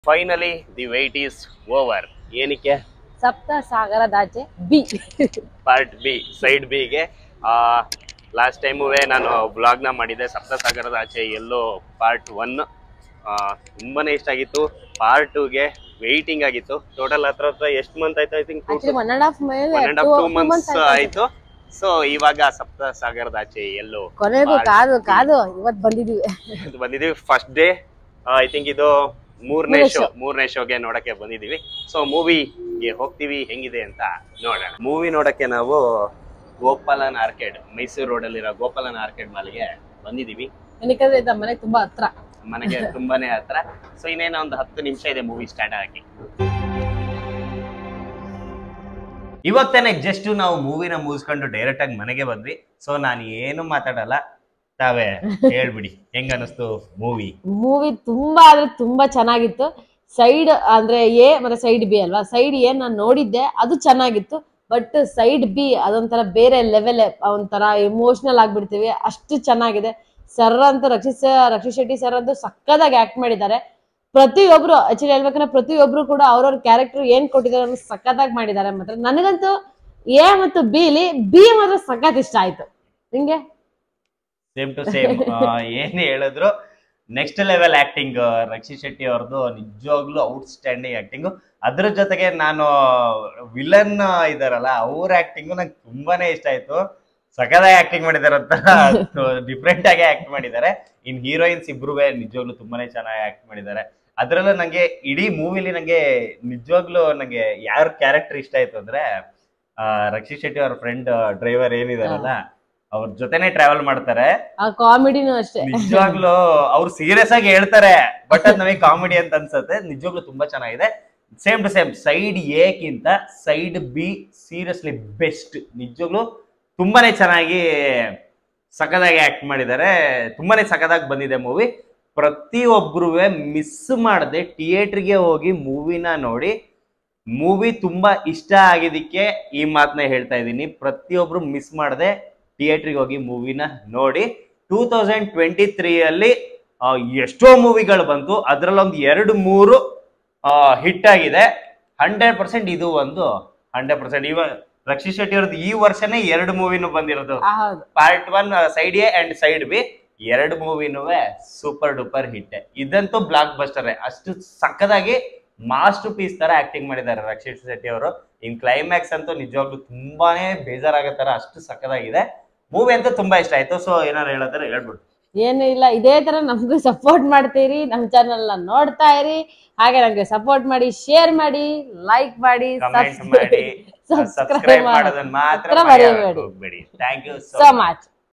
Finally the wait is over ಏನಕ್ಕೆ Sapta Sagaradache B part B side ಬಿಗೆ last ಟೈಮೂ ನಾನು ಬ್ಲಾಗ್ನ ಮಾಡಿದ್ದೆ ಸಪ್ತಸಾಗರದ ಆಚೆ ಎಲ್ಲೋ ಪಾರ್ಟ್ ಒನ್ ತುಂಬಾನೇ ಇಷ್ಟ ಆಗಿತ್ತು ಪಾರ್ಟ್ ಟೂಗೆ ವೆಯ್ಟಿಂಗ್ ಆಗಿತ್ತು ಟೋಟಲ್ ಹತ್ರ ಹತ್ರ ಎಷ್ಟು ಮಂತ್ ಆಯ್ತು I think actually one and half ಮೇಲೆ one and half two months ಆಯ್ತು ಸೊ ಇವಾಗ ಸಪ್ತಸಾಗರದ ಆಚೆ ಎಲ್ಲೋ ಕೊನೆಗೂ ಕಾದು ಕಾದು ಇವತ್ ಬಂದಿದೀವಿ ಇದು ಬಂದಿದೀವಿ ಫಸ್ಟ್ ಡೇ ಐ ಥಿಂಕ್ ಇದು ಮೂರನೇ ಮೂರನೇ ಶೋ show. ಮೂರನೇ ಶೋಗೆ ನೋಡಕ್ಕೆ ಬಂದಿದೀವಿ ಸೊ ಮೂವಿಗೆ ಹೋಗ್ತೀವಿ ಹೆಂಗಿದೆ ಅಂತ ನೋಡೋಣ ಮೂವಿ ನೋಡಕ್ಕೆ ನಾವು ಗೋಪಾಲನ್ ಆರ್ಕೇಡ್ ಮೈಸೂರು ರೋಡ್ ಅಲ್ಲಿರೋ ಗೋಪಾಲನ್ ಆರ್ಕೇಡ್ ಮಾಲ್ಗೆ ಬಂದಿದೀವಿ ಏನಕ್ಕಂದ್ರೆ ಇದು ಮನೆಗೆ ತುಂಬಾ ಹತ್ರ ಮನೆಗೆ ತುಂಬಾನೇ ಹತ್ರ ಸೊ ಇನ್ನೇನು ಒಂದು ಹತ್ತು ನಿಮಿಷ ಇದೆ ಮೂವಿ ಸ್ಟಾರ್ಟ್ ಆಗಿ ಇವಾಗ ತಾನೇ ಜಸ್ಟ್ ನಾವು ಮೂವಿನ ಮುಗಿಸ್ಕೊಂಡು ಡೈರೆಕ್ಟ್ ಆಗಿ ಮನೆಗೆ ಬಂದ್ವಿ ಸೊ ನಾನು ಏನು ಮಾತಾಡಲ್ಲ ತಾವೇ ಹೇಳ್ಬಿಡಿ ಹೆಂಗ ಅನಿಸ್ತು ಮೂವಿ ಮೂವಿ ತುಂಬಾ ಅಂದ್ರೆ ತುಂಬಾ ಚೆನ್ನಾಗಿತ್ತು ಸೈಡ್ ಅಂದ್ರೆ ಎ ಮತ್ತೆ ಸೈಡ್ ಬಿ ಅಲ್ವಾ ಸೈಡ್ ಎ ನಾನು ನೋಡಿದ್ದೆ ಅದು ಚೆನ್ನಾಗಿತ್ತು ಬಟ್ ಸೈಡ್ ಬಿ ಅದೊಂಥರ ಬೇರೆ ಲೆವೆಲ್ ಒಂಥರ ಎಮೋಷನಲ್ ಆಗ್ಬಿಡ್ತೀವಿ ಅಷ್ಟು ಚೆನ್ನಾಗಿದೆ ಸರ್ ಅಂತೂ ರಕ್ಷಿತ್ ರಕ್ಷಿತ್ ಶೆಟ್ಟಿ ಸರ್ ಅಂತೂ ಸಕ್ಕದಾಗಿ ಆಕ್ಟ್ ಮಾಡಿದ್ದಾರೆ ಪ್ರತಿಯೊಬ್ರು ಆಕ್ಚುಲಿ ಹೇಳ್ಬೇಕಂದ್ರೆ ಪ್ರತಿಯೊಬ್ರು ಕೂಡ ಅವ್ರವ್ರ ಕ್ಯಾರೆಕ್ಟರ್ ಏನ್ ಕೊಟ್ಟಿದ್ದಾರೆ ಅನ್ನೋ ಸಕ್ಕತ್ತಾಗಿ ಮಾಡಿದ್ದಾರೆ ಮಾತ್ರ ನನಗಂತೂ ಎ ಮತ್ತು ಬಿ ಲಿ ಬಿ ಮಾತ್ರ ಸಖತ್ ಇಷ್ಟ ಆಯ್ತು ನಿಂಗೆ ಸೇಮ್ ಟು ಸೇಮ್ ಏನ್ ಹೇಳಿದ್ರು next level acting Rakshit Shetty ಅವ್ರದ್ದು ನಿಜವಾಗ್ಲೂ ಔಟ್ಸ್ಟ್ಯಾಂಡಿಂಗ್ ಆಕ್ಟಿಂಗ್ ಅದ್ರ ಜೊತೆಗೆ ನಾನು ವಿಲನ್ ಇದಾರಲ್ಲ ಅವ್ರ ಆಕ್ಟಿಂಗು ನಂಗೆ ತುಂಬಾನೇ ಇಷ್ಟ ಆಯ್ತು ಸಕದಾಗಿ ಆಕ್ಟಿಂಗ್ ಮಾಡಿದಾರೆ ಅಂತ ಡಿಫ್ರೆಂಟ್ ಆಗಿ ಆಕ್ಟ್ ಮಾಡಿದ್ದಾರೆ ಇನ್ ಹೀರೋಯಿನ್ಸ್ ಇಬ್ರು ನಿಜವಾಗ್ಲೂ ತುಂಬಾನೇ ಚೆನ್ನಾಗಿ ಆಕ್ಟ್ ಮಾಡಿದ್ದಾರೆ ಅದ್ರಲ್ಲೂ ನಂಗೆ ಇಡೀ ಮೂವಿಲಿ ನಂಗೆ ನಿಜವಾಗ್ಲೂ ನಂಗೆ ಯಾರ ಕ್ಯಾರೆಕ್ಟರ್ ಇಷ್ಟ ಆಯ್ತು ಅಂದ್ರೆ ಆ, ರಕ್ಷಿತ್ ಶೆಟ್ಟಿ ಅವ್ರ ಫ್ರೆಂಡ್ ಡ್ರೈವರ್ ಏನಿದಾರಲ್ಲ ಅವ್ರ ಜೊತೆನೆ ಟ್ರಾವೆಲ್ ಮಾಡ್ತಾರೆ ಆ ಕಾಮಿಡಿನೂ ಅಷ್ಟೇ ನಿಜವಾಗ್ಲೂ ಅವ್ರು ಸೀರಿಯಸ್ ಆಗಿ ಹೇಳ್ತಾರೆ ಬಟ್ ಅದ್ ನಮಗೆ ಕಾಮಿಡಿ ಅಂತ ಅನ್ಸುತ್ತೆ ನಿಜವಾಗ್ಲೂ ತುಂಬಾ ಚೆನ್ನಾಗಿದೆ ಸೇಮ್ ಟು ಸೇಮ್ ಸೈಡ್ ಎಕ್ಕಿಂತ ಸೈಡ್ ಬಿ ಸೀರಿಯಸ್ಲಿ ಬೆಸ್ಟ್ ನಿಜವಾಗ್ಲೂ ತುಂಬಾನೇ ಚೆನ್ನಾಗಿ ಸಖದಾಗಿ ಆಕ್ಟ್ ಮಾಡಿದ್ದಾರೆ ತುಂಬಾನೇ ಸಖದಾಗಿ ಬಂದಿದೆ ಮೂವಿ ಪ್ರತಿಯೊಬ್ರು ಮಿಸ್ ಮಾಡದೆ ಥಿಯೇಟ್ರಿಗೆ ಹೋಗಿ ಮೂವಿನ ನೋಡಿ ಮೂವಿ ತುಂಬಾ ಇಷ್ಟ ಆಗಿದ್ದಕ್ಕೆ ಈ ಮಾತನ್ನ ಹೇಳ್ತಾ ಇದ್ದೀನಿ ಪ್ರತಿಯೊಬ್ರು ಮಿಸ್ ಮಾಡದೆ ಥಿಯೇಟ್ರಿಗೆ ಹೋಗಿ ಮೂವಿನ ನೋಡಿ ಟೂ ತೌಸಂಡ್ ಟ್ವೆಂಟಿ ತ್ರೀಯಲ್ಲಿ ಎಷ್ಟೋ ಮೂವಿಗಳು ಬಂತು ಅದರಲ್ಲೊಂದು ಎರಡು ಮೂರು ಹಿಟ್ ಆಗಿದೆ ಹಂಡ್ರೆಡ್ ಪರ್ಸೆಂಟ್ ಇದು ಒಂದು ಹಂಡ್ರೆಡ್ ಪರ್ಸೆಂಟ್ ಇವ ರಕ್ಷಿತ್ ಶೆಟ್ಟಿ ಅವ್ರದ್ದು ಈ ವರ್ಷನೇ ಎರಡು ಮೂವಿನೂ ಬಂದಿರೋದು ಆ, ಹೌದು part one side A and side B ಎರಡು ಮೂವಿನೂ ಸೂಪರ್ ಡೂಪರ್ ಹಿಟ್ ಇದಂತೂ ಬ್ಲಾಕ್ ಬಸ್ಟರ್ ಅಷ್ಟು ಸಕ್ಕದಾಗಿ ಮಾಸ್ಟರ್ ಪೀಸ್ ತರ ಆಕ್ಟಿಂಗ್ ಮಾಡಿದ್ದಾರೆ ರಕ್ಷಿತ್ ಶೆಟ್ಟಿ ಅವರು ಇನ್ ಕ್ಲೈಮ್ಯಾಕ್ಸ್ ಅಂತೂ ನಿಜವಾಗ್ಲೂ ತುಂಬಾನೇ ಬೇಜಾರಾಗೋ ತರ ಅಷ್ಟು ಸಕ್ಕದಾಗಿದೆ ಮೂವಿ ಅಂತೂ ತುಂಬಾ ಇಷ್ಟ ಆಯ್ತು ಸೊ ಏನಾರು ಹೇಳಿದ್ರೆ ಹೇಳ್ಬಿಡು ಏನು ಇಲ್ಲ ಇದೇ ತರ ನಮಗೂ ಸಪೋರ್ಟ್ ಮಾಡ್ತೀರಿ ನಮ್ಮ ಚಾನಲ್ ನೋಡ್ತಾ ಇರಿ ಹಾಗೆ ನಮ್ಗೆ ಸಪೋರ್ಟ್ ಮಾಡಿ ಶೇರ್ ಮಾಡಿ ಲೈಕ್ ಮಾಡಿ ಕಮೆಂಟ್ ಮಾಡಿ ಸಬ್ಸ್ಕ್ರೈಬ್ ಮಾಡೋದನ್ನ ಮಾತ್ರ ಮಾತ್ರ ಮರೆಯೋಕೆ ಮರೆಯಬೇಡಿ ಹೋಗ್ಬೇಡಿ ಥ್ಯಾಂಕ್ ಯು ಸೊ ಮಚ್